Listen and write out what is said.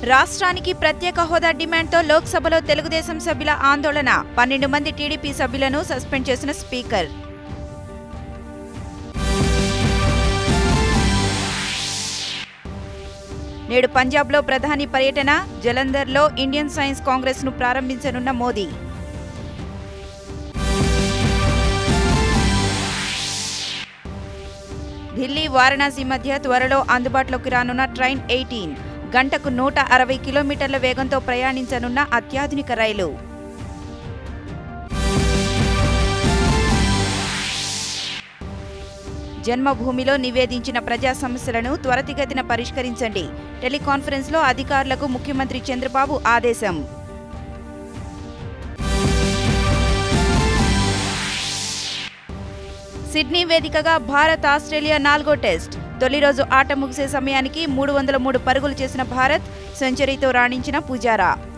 రాష్ట్రానికి ప్రత్యేక హోదా డిమాండ్తో లోక్సభలో తెలుగుదేశం సభ్యుల ఆందోళన పన్నెండు మంది టీడీపీ సభ్యులను సస్పెండ్ చేసిన స్పీకర్ నేడు పంజాబ్లో ప్రధాని పర్యటన జలంధర్లో ఇండియన్ సైన్స్ కాంగ్రెస్ను ప్రారంభించనున్న మోదీ ఢిల్లీ వారణాసి మధ్య త్వరలో అందుబాటులోకి రానున్న ట్రైన్ ఎయిటీన్ గంటకు నూట అరవై కిలోమీటర్ల వేగంతో ప్రయాణించనున్న అత్యాధునిక రైలు జన్మభూమిలో నివేదించిన ప్రజా సమస్యలను త్వరితగతిన పరిష్కరించండి టెలికాన్ఫరెన్స్లో అధికారులకు ముఖ్యమంత్రి చంద్రబాబు ఆదేశం సిడ్నీ వేదికగా భారత్ ఆస్ట్రేలియా నాలుగో టెస్ట్ తొలి రోజు ఆట ముగిసే సమయానికి మూడు వందల మూడు పరుగులు చేసిన భారత్ సెంచరీతో రాణించిన పుజారా